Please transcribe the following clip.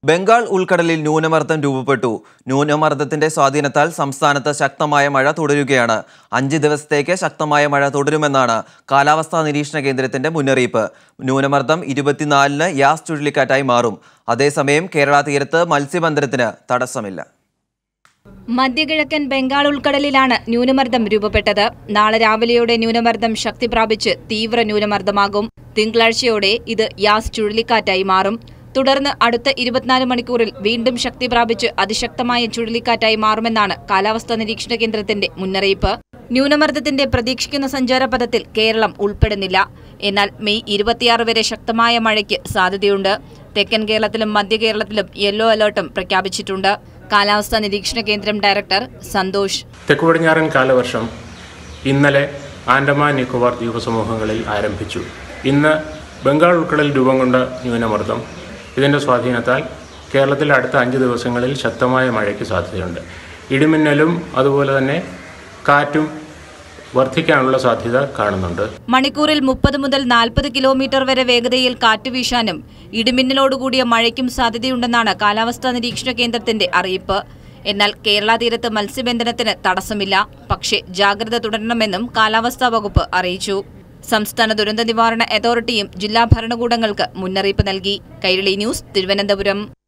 ബംഗാൾ ഉൾക്കടലിൽ ന്യൂനമർദ്ദം രൂപപ്പെട്ടു ന്യൂനമർദ്ദത്തിന്റെ സ്വാധീനത്താൽ സംസ്ഥാനത്ത് ശക്തമായ മഴ തുടരുകയാണ് അഞ്ച് ദിവസത്തേക്ക് ശക്തമായ മഴ തുടരുമെന്നാണ് കാലാവസ്ഥാ നിരീക്ഷണ കേന്ദ്രത്തിന്റെ മുന്നറിയിപ്പ് ന്യൂനമർദ്ദം ഇരുപത്തിനാലിന് യാസ് ചുഴലിക്കാറ്റായി മാറും അതേസമയം കേരള തീരത്ത് മത്സ്യബന്ധനത്തിന് തടസ്സമില്ല മധ്യകിഴക്കൻ ബംഗാൾ ഉൾക്കടലിലാണ് ന്യൂനമർദ്ദം രൂപപ്പെട്ടത് നാളെ രാവിലെയോടെ ന്യൂനമർദ്ദം ശക്തി പ്രാപിച്ച് തീവ്ര ന്യൂനമർദ്ദമാകും തിങ്കളാഴ്ചയോടെ ഇത് യാസ് ചുഴലിക്കാറ്റായി മാറും തുടർന്ന് അടുത്ത ഇരുപത്തിനാല് മണിക്കൂറിൽ വീണ്ടും ശക്തി പ്രാപിച്ച് അതിശക്തമായ ചുഴലിക്കാറ്റായി മാറുമെന്നാണ് കാലാവസ്ഥാ നിരീക്ഷണ കേന്ദ്രത്തിന്റെ മുന്നറിയിപ്പ് ന്യൂനമർദ്ദത്തിന്റെ പ്രതീക്ഷിക്കുന്ന സഞ്ചാരപഥത്തിൽ കേരളം ഉൾപ്പെടുന്നില്ല എന്നാൽ മെയ് ഇരുപത്തിയാറ് വരെ ശക്തമായ മഴയ്ക്ക് സാധ്യതയുണ്ട് തെക്കൻ കേരളത്തിലും മധ്യ കേരളത്തിലും യെല്ലോ അലർട്ടും പ്രഖ്യാപിച്ചിട്ടുണ്ട് കാലാവസ്ഥാ നിരീക്ഷണ കേന്ദ്രം ഡയറക്ടർ സന്തോഷ് തെക്കു പടിഞ്ഞാറൻ കാലവർഷം ഇന്നലെ ആൻഡമാൻ നിക്കോബാർ ദ്വീപസമൂഹങ്ങളിൽ ആരംഭിച്ചു ഇന്ന് ബംഗാൾ ഉൾക്കടലിൽ രൂപം കൊണ്ട ന്യൂനമർദ്ദം ഇതിൻ്റെ സ്വാധീനത്താൽ കേരളത്തിൽ അടുത്ത അഞ്ച് ദിവസങ്ങളിൽ ശക്തമായ മഴയ്ക്ക് സാധ്യതയുണ്ട് ഇടിമിന്നലും അതുപോലെ തന്നെ കാറ്റും വർദ്ധിക്കാനുള്ള സാധ്യത കാണുന്നുണ്ട് മണിക്കൂറിൽ മുപ്പത് മുതൽ നാൽപ്പത് കിലോമീറ്റർ വരെ വേഗതയിൽ കാറ്റ് വീശാനും ഇടിമിന്നലോടുകൂടിയ മഴയ്ക്കും സാധ്യതയുണ്ടെന്നാണ് കാലാവസ്ഥാ നിരീക്ഷണ കേന്ദ്രത്തിന്റെ അറിയിപ്പ് എന്നാൽ കേരള തീരത്ത് മത്സ്യബന്ധനത്തിന് തടസ്സമില്ല പക്ഷേ ജാഗ്രത തുടരണമെന്നും കാലാവസ്ഥാ വകുപ്പ് അറിയിച്ചു സംസ്ഥാന ദുരന്ത നിവാരണ അതോറിറ്റിയും ജില്ലാ ഭരണകൂടങ്ങൾക്ക് മുന്നറിയിപ്പ് നൽകി കൈരളി ന്യൂസ് തിരുവനന്തപുരം